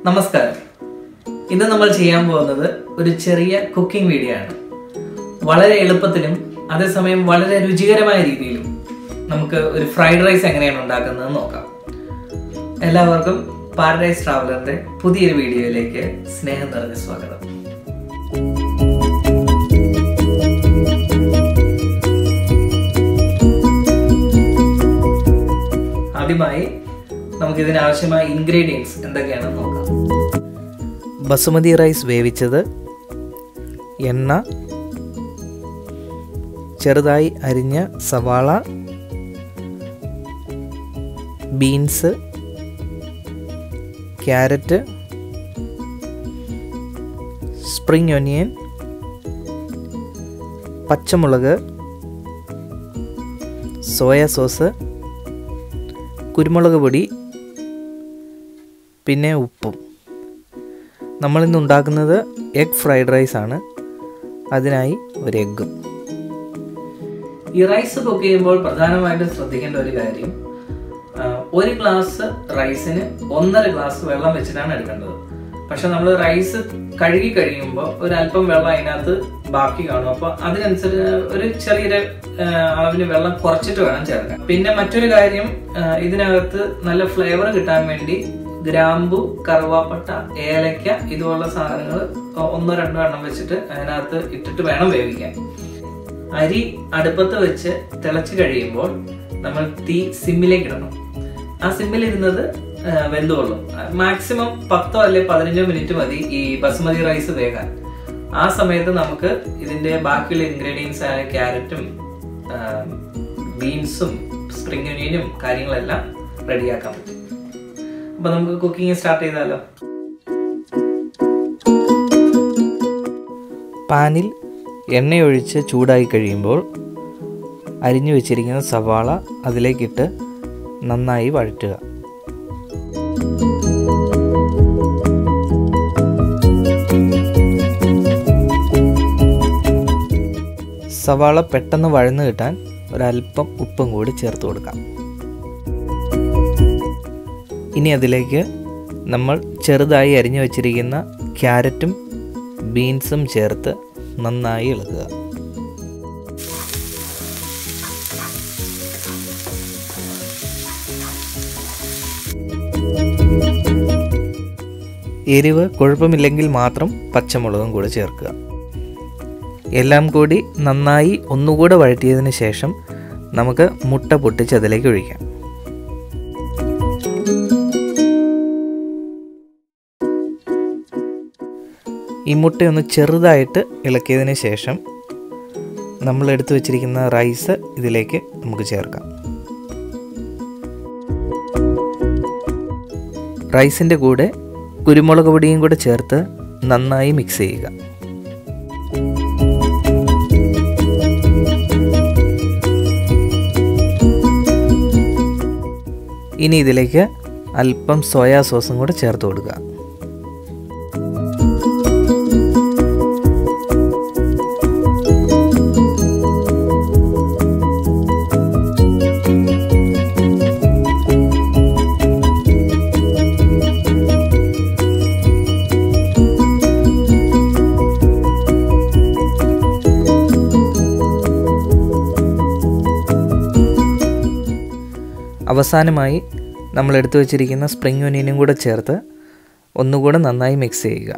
നമസ്കാരം ഇന്ന് നമ്മൾ ചെയ്യാൻ പോകുന്നത് ഒരു ചെറിയ കുക്കിംഗ് വീഡിയോ ആണ് വളരെ എളുപ്പത്തിലും അതേസമയം വളരെ രുചികരമായ രീതിയിലും നമുക്ക് ഒരു ഫ്രൈഡ് റൈസ് എങ്ങനെയാണ് ഉണ്ടാക്കുന്നത് നോക്കാം എല്ലാവർക്കും പാരഡൈസ് ട്രാവലറിന്റെ പുതിയൊരു വീഡിയോയിലേക്ക് സ്നേഹം നിറഞ്ഞ സ്വാഗതം ആദ്യമായി നമുക്ക് ഇതിന് ആവശ്യമായ ഇൻഗ്രീഡിയൻസ് എന്തൊക്കെയാണെന്ന് നോക്കാം ബസുമതി റൈസ് വേവിച്ചത് എണ്ണ ചെറുതായി അരിഞ്ഞ സവാള ബീൻസ് ക്യാരറ്റ് സ്പ്രിംഗ് ഒനിയൻ പച്ചമുളക് സോയ സോസ് കുരുമുളക് പൊടി പിന്നെ ഉപ്പും നമ്മളിന്ന് ഉണ്ടാക്കുന്നത് എഗ് ഫ്രൈഡ് റൈസ് ആണ് അതിനായി ഒരു എഗ്ഗും ഈ റൈസ് കുക്ക് ചെയ്യുമ്പോൾ പ്രധാനമായിട്ടും ശ്രദ്ധിക്കേണ്ട ഒരു കാര്യം ആ, ഒരു ഗ്ലാസ് റൈസിന് ഒന്നര ഗ്ലാസ് വെള്ളം വെച്ചിട്ടാണ് എടുക്കേണ്ടത് പക്ഷെ നമ്മൾ റൈസ് കഴുകി കഴിയുമ്പോൾ ഒരു അല്പം വെള്ളം അതിനകത്ത് ബാക്കി കാണും അപ്പൊ അതിനനുസരിച്ച് ഒരു ചെറിയൊരു ആ, അളവിന് വെള്ളം കുറച്ചിട്ട് വേണം ചേർക്കാൻ പിന്നെ മറ്റൊരു കാര്യം ആ, ഇതിനകത്ത് നല്ല ഫ്ലേവർ കിട്ടാൻ വേണ്ടി ഗ്രാമ്പു കറുവാപ്പട്ട ഏലക്ക ഇതുപോലുള്ള സാധനങ്ങൾ ഒന്നോ രണ്ടോ എണ്ണം വെച്ചിട്ട് അതിനകത്ത് ഇട്ടിട്ട് വേണം വേവിക്കാൻ അരി അടുപ്പത്ത് വെച്ച് തിളച്ച് കഴിയുമ്പോൾ നമ്മൾ തീ സിമ്മിലേക്ക് ഇടണം ആ സിമ്മിൽ ഇരുന്നത് വെന്തുകൊള്ളും മാക്സിമം പത്തോ അല്ലെ പതിനഞ്ചോ മിനിറ്റ് മതി ഈ ബസുമതി റൈസ് വേകാൻ ആ സമയത്ത് നമുക്ക് ഇതിന്റെ ബാക്കിയുള്ള ഇൻഗ്രീഡിയൻസ് ആയ ക്യാരറ്റും ബീൻസും സ്പ്രിംഗ് ഒനിയനും കാര്യങ്ങളെല്ലാം റെഡിയാക്കാൻ പറ്റും അപ്പൊ നമുക്ക് കുക്കിംഗ് സ്റ്റാർട്ട് ചെയ്താലോ പാനിൽ എണ്ണയൊഴിച്ച് ചൂടായി കഴിയുമ്പോൾ അരിഞ്ഞു വെച്ചിരിക്കുന്ന സവാള അതിലേക്കിട്ട് നന്നായി വഴറ്റുക സവാള പെട്ടെന്ന് വഴന്നു കിട്ടാൻ ഒരല്പം ഉപ്പും കൂടി ചേർത്ത് കൊടുക്കാം ഇനി അതിലേക്ക് നമ്മൾ ചെറുതായി അരിഞ്ഞു വച്ചിരിക്കുന്ന ക്യാരറ്റും ബീൻസും ചേർത്ത് നന്നായി ഇളക്കുക എരിവ് കുഴപ്പമില്ലെങ്കിൽ മാത്രം പച്ചമുളകും കൂടെ ചേർക്കുക എല്ലാം കൂടി നന്നായി ഒന്നുകൂടെ വഴറ്റിയതിന് ശേഷം നമുക്ക് മുട്ട പൊട്ടിച്ച് അതിലേക്ക് ഒഴിക്കാം ഈ മുട്ടയൊന്ന് ചെറുതായിട്ട് ഇളക്കിയതിന് ശേഷം നമ്മൾ എടുത്തു വച്ചിരിക്കുന്ന റൈസ് ഇതിലേക്ക് നമുക്ക് ചേർക്കാം റൈസിൻ്റെ കൂടെ കുരുമുളക് പൊടിയും കൂടെ ചേർത്ത് നന്നായി മിക്സ് ചെയ്യുക ഇനി ഇതിലേക്ക് അല്പം സോയാ സോസും കൂടെ ചേർത്ത് കൊടുക്കുക അവസാനമായി നമ്മൾ എടുത്തു വച്ചിരിക്കുന്ന സ്പ്രിംഗ് ഒനിയനും കൂടെ ചേർത്ത് ഒന്നുകൂടെ നന്നായി മിക്സ് ചെയ്യുക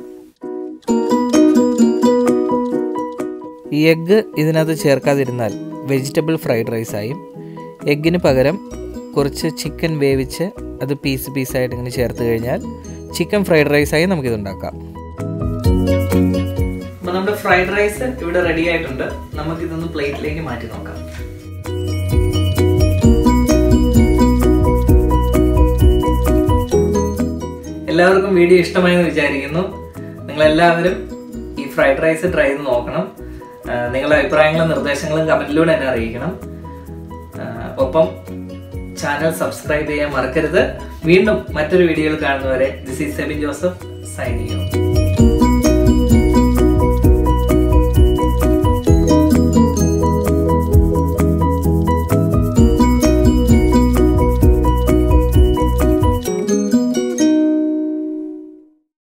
ഈ എഗ്ഗ് ഇതിനകത്ത് ചേർക്കാതിരുന്നാൽ വെജിറ്റബിൾ ഫ്രൈഡ് റൈസായും എഗ്ഗിന് പകരം കുറച്ച് ചിക്കൻ വേവിച്ച് അത് പീസ് പീസായിട്ട് ഇങ്ങനെ ചേർത്ത് കഴിഞ്ഞാൽ ചിക്കൻ ഫ്രൈഡ് റൈസായി നമുക്കിതുണ്ടാക്കാം അപ്പൊ നമ്മുടെ ഫ്രൈഡ് റൈസ് ഇവിടെ റെഡി ആയിട്ടുണ്ട് നമുക്ക് ഇതൊന്ന് പ്ലേറ്റിലേക്ക് മാറ്റി നോക്കാം എല്ലാവർക്കും വീഡിയോ ഇഷ്ടമായെന്ന് വിചാരിക്കുന്നു നിങ്ങൾ എല്ലാവരും ഈ ഫ്രൈഡ് റൈസ് ട്രൈ ചെയ്ത് നോക്കണം ആ, നിങ്ങളുടെ അഭിപ്രായങ്ങളും നിർദ്ദേശങ്ങളും കമന്റിലൂടെ എന്നെ അറിയിക്കണം ആ, ഒപ്പം ചാനൽ സബ്സ്ക്രൈബ് ചെയ്യാൻ മറക്കരുത് വീണ്ടും മറ്റൊരു വീഡിയോയിൽ കാണുന്നവരെ this is Sebin Joseph signing